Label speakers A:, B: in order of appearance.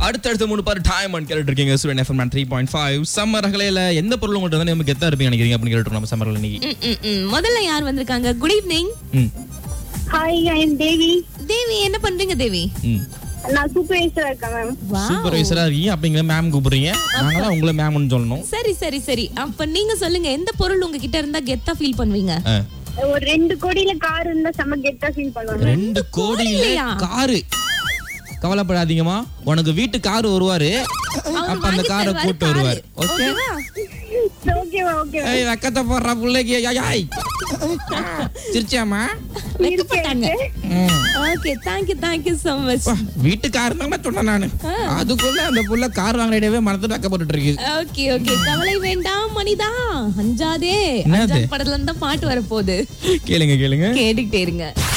A: அடுத்தடுத்த மூணு பாரு டைம் அண்ட் கேட்டு இருக்கீங்க student FM three point five summer ரகலையில எந்த பொருள் உங்கள்கிட்ட வந்து நம்ம கெத்தா இருப்பீங்க நினைக்கிறீங்க அப்படின்னு கேட்டு நம்ம சம்மர்ல இன்னைக்கு
B: ம், ம், ம். முதல்ல யார் வந்திருக்காங்க good evening
A: hmm
C: hi I am Devi
B: Devi என்ன பண்றீங்க தேவி
A: ம்
C: நான் சூப்பர்வைசரா இருக்கேன் மேம்
B: Wow.
A: சூப்பர்வைசரா இருக்கீங்க அப்படிங்கிற மேம் கூப்பிடுறீங்க நாங்களாம் உங்களை மேம்னு சொல்லணும்
B: சரி சரி சரி அப்ப நீங்க சொல்லுங்க எந்த பொருள் உங்ககிட்ட இருந்தா கெத்தா ஃபீல் பண்ணுவீங்க
A: ஆ.
C: ஒரு ரெண்டு கோடியில கார் இருந்தா செம்ம கெத்தா ஃபீல் பண்ணுவாங்க
A: ரெண்டு கோடியில
B: இல்லையா?
A: காரு கவலைப்படாதீங்கம்மா உனக்கு வீட்டு கார் வருவாரு அப்ப அந்த
B: வாங்கி
A: காரை
B: தருவாரு
A: கூட்டு
B: காரு.
A: வருவார் ஓகே
B: ஓகேவா?
C: ஓகேவா ஓகே
A: ஏய் வெக்கத்தை போடுறா பிள்ளைக்கு ஏய், ஏய். சிரிச்சாமா
B: வெட்கப்பட்டாங்க
A: ம்.
B: Okay thank you thank you so much
A: அப்பா, வீட்டு கார் தான் சொன்னேன் நானு அதுக்குள்ள அந்த புள்ள கார் வாங்கினவே மனத்து வெக்கப்பட்டு இருக்கு
B: ஓகே ஓகே கவலை வேண்டாம் மனிதா அஞ்சாதே
A: என்னது?
B: அஞ்சான் படத்துல இருந்து தான் பாட்டு வரப்போகுது
A: கேளுங்க கேளுங்க
B: கேட்டுக்கிட்டே இருங்க